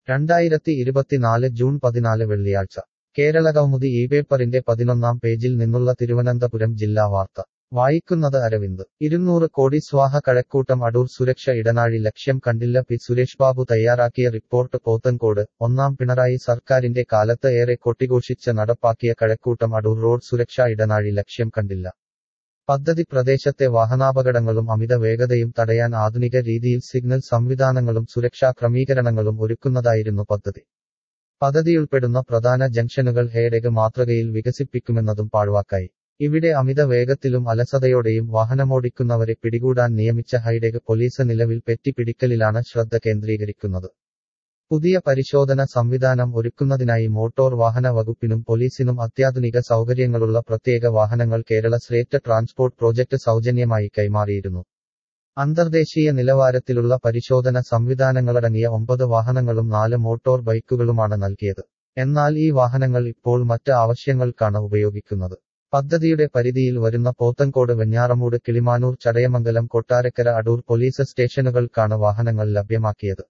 രണ്ടായിരത്തി ഇരുപത്തിനാല് ജൂൺ പതിനാല് വെള്ളിയാഴ്ച കേരളകൗമുദി ഈ പേപ്പറിന്റെ പതിനൊന്നാം പേജിൽ നിന്നുള്ള തിരുവനന്തപുരം ജില്ലാ വാർത്ത വായിക്കുന്നത് അരവിന്ദ് ഇരുന്നൂറ് കോടി സ്വാഹ കഴക്കൂട്ടം അടൂർ സുരക്ഷ ഇടനാഴി ലക്ഷ്യം കണ്ടില്ല പി സുരേഷ് ബാബു തയ്യാറാക്കിയ റിപ്പോർട്ട് പോത്തൻകോട് ഒന്നാം പിണറായി സർക്കാരിന്റെ കാലത്ത് ഏറെ കൊട്ടിഘോഷിച്ച് നടപ്പാക്കിയ കഴക്കൂട്ടം അടൂർ റോഡ് സുരക്ഷാ ഇടനാഴി ലക്ഷ്യം കണ്ടില്ല പദ്ധതി പ്രദേശത്തെ വാഹനാപകടങ്ങളും അമിത വേഗതയും തടയാൻ ആധുനിക രീതിയിൽ സിഗ്നൽ സംവിധാനങ്ങളും സുരക്ഷാ ക്രമീകരണങ്ങളും ഒരുക്കുന്നതായിരുന്നു പദ്ധതി പദ്ധതിയുൾപ്പെടുന്ന പ്രധാന ജംഗ്ഷനുകൾ ഹേഡെഗ് മാതൃകയിൽ വികസിപ്പിക്കുമെന്നതും പാഴ്വാക്കായി ഇവിടെ അമിത വേഗത്തിലും അലസതയോടെയും വാഹനമോടിക്കുന്നവരെ പിടികൂടാൻ നിയമിച്ച ഹൈഡെഗ് പോലീസ് നിലവിൽ പെറ്റിപ്പിടിക്കലിലാണ് ശ്രദ്ധ കേന്ദ്രീകരിക്കുന്നത് പുതിയ പരിശോധന സംവിധാനം ഒരുക്കുന്നതിനായി മോട്ടോർ വാഹന വകുപ്പിനും പോലീസിനും അത്യാധുനിക സൗകര്യങ്ങളുള്ള പ്രത്യേക വാഹനങ്ങൾ കേരള സ്റ്റേറ്റ് ട്രാൻസ്പോർട്ട് പ്രോജക്ട് സൗജന്യമായി കൈമാറിയിരുന്നു അന്തർദേശീയ നിലവാരത്തിലുള്ള പരിശോധന സംവിധാനങ്ങളടങ്ങിയ ഒമ്പത് വാഹനങ്ങളും നാല് മോട്ടോർ ബൈക്കുകളുമാണ് നൽകിയത് എന്നാൽ ഈ വാഹനങ്ങൾ ഇപ്പോൾ മറ്റ് ആവശ്യങ്ങൾക്കാണ് ഉപയോഗിക്കുന്നത് പദ്ധതിയുടെ പരിധിയിൽ വരുന്ന പോത്തൻകോട് വെഞ്ഞാറമൂട് കിളിമാനൂർ ചടയമംഗലം കൊട്ടാരക്കര അടൂർ പോലീസ് സ്റ്റേഷനുകൾക്കാണ് വാഹനങ്ങൾ ലഭ്യമാക്കിയത്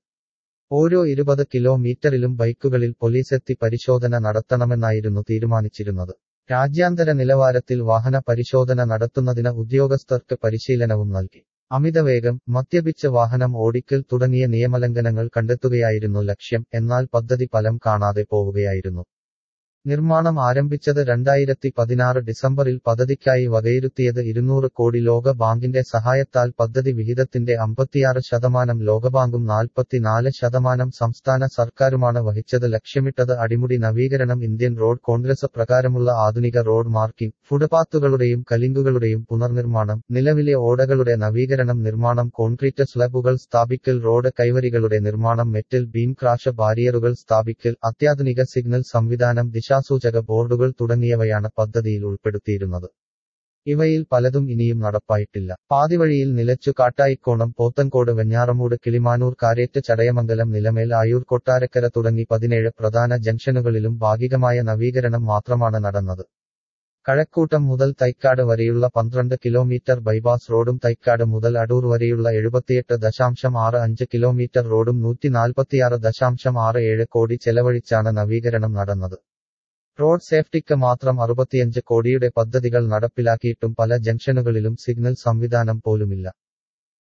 ഓരോ ഇരുപത് കിലോമീറ്ററിലും ബൈക്കുകളിൽ പോലീസെത്തി പരിശോധന നടത്തണമെന്നായിരുന്നു തീരുമാനിച്ചിരുന്നത് രാജ്യാന്തര നിലവാരത്തിൽ വാഹന പരിശോധന നടത്തുന്നതിന് ഉദ്യോഗസ്ഥർക്ക് പരിശീലനവും നൽകി അമിതവേഗം മദ്യപിച്ച് വാഹനം ഓടിക്കൽ തുടങ്ങിയ നിയമലംഘനങ്ങൾ കണ്ടെത്തുകയായിരുന്നു ലക്ഷ്യം എന്നാൽ പദ്ധതി ഫലം കാണാതെ പോവുകയായിരുന്നു നിർമ്മാണം ആരംഭിച്ചത് രണ്ടായിരത്തി പതിനാറ് ഡിസംബറിൽ പദ്ധതിക്കായി വകയിരുത്തിയത് ഇരുന്നൂറ് കോടി ലോക ബാങ്കിന്റെ സഹായത്താൽ പദ്ധതി വിഹിതത്തിന്റെ അമ്പത്തിയാറ് ശതമാനം ലോകബാങ്കും നാൽപ്പത്തിനാല് ശതമാനം സംസ്ഥാന സർക്കാരുമാണ് വഹിച്ചത് ലക്ഷ്യമിട്ടത് അടിമുടി നവീകരണം ഇന്ത്യൻ റോഡ് കോൺഗ്രസ് പ്രകാരമുള്ള ആധുനിക റോഡ് മാർക്കിംഗ് ഫുട്പാത്തുകളുടെയും കലിങ്കുകളുടെയും പുനർനിർമ്മാണം നിലവിലെ ഓടകളുടെ നവീകരണം നിർമ്മാണം കോൺക്രീറ്റ് സ്ലബുകൾ സ്ഥാപിക്കൽ റോഡ് കൈവരികളുടെ നിർമ്മാണം മെറ്റൽ ബീം ക്രാഷ് ബാരിയറുകൾ സ്ഥാപിക്കൽ അത്യാധുനിക സിഗ്നൽ സംവിധാനം ദിശാസൂചക ബോർഡുകൾ തുടങ്ങിയവയാണ് പദ്ധതിയിൽ ഉൾപ്പെടുത്തിയിരുന്നത് ഇവയിൽ പലതും ഇനിയും നടപ്പായിട്ടില്ല പാതിവഴിയിൽ നിലച്ചു കാട്ടായിക്കോണം പോത്തൻകോട് വെഞ്ഞാറമൂട് കിളിമാനൂർ കാരേറ്റ് ചടയമംഗലം നിലമേൽ ആയൂർ കൊട്ടാരക്കര തുടങ്ങി പതിനേഴ് പ്രധാന ജംഗ്ഷനുകളിലും ഭാഗികമായ നവീകരണം മാത്രമാണ് നടന്നത് കഴക്കൂട്ടം മുതൽ തൈക്കാട് വരെയുള്ള പന്ത്രണ്ട് കിലോമീറ്റർ ബൈപാസ് റോഡും തൈക്കാട് മുതൽ അടൂർ വരെയുള്ള എഴുപത്തിയെട്ട് ദശാംശം ആറ് അഞ്ച് കിലോമീറ്റർ റോഡും നൂറ്റി നാൽപ്പത്തിയാറ് ദശാംശം ആറ് ഏഴ് കോടി ചെലവഴിച്ചാണ് നവീകരണം നടന്നത് റോഡ് സേഫ്റ്റിക്ക് മാത്രം അറുപത്തിയഞ്ച് കോടിയുടെ പദ്ധതികൾ നടപ്പിലാക്കിയിട്ടും പല ജംഗ്ഷനുകളിലും സിഗ്നൽ സംവിധാനം പോലുമില്ല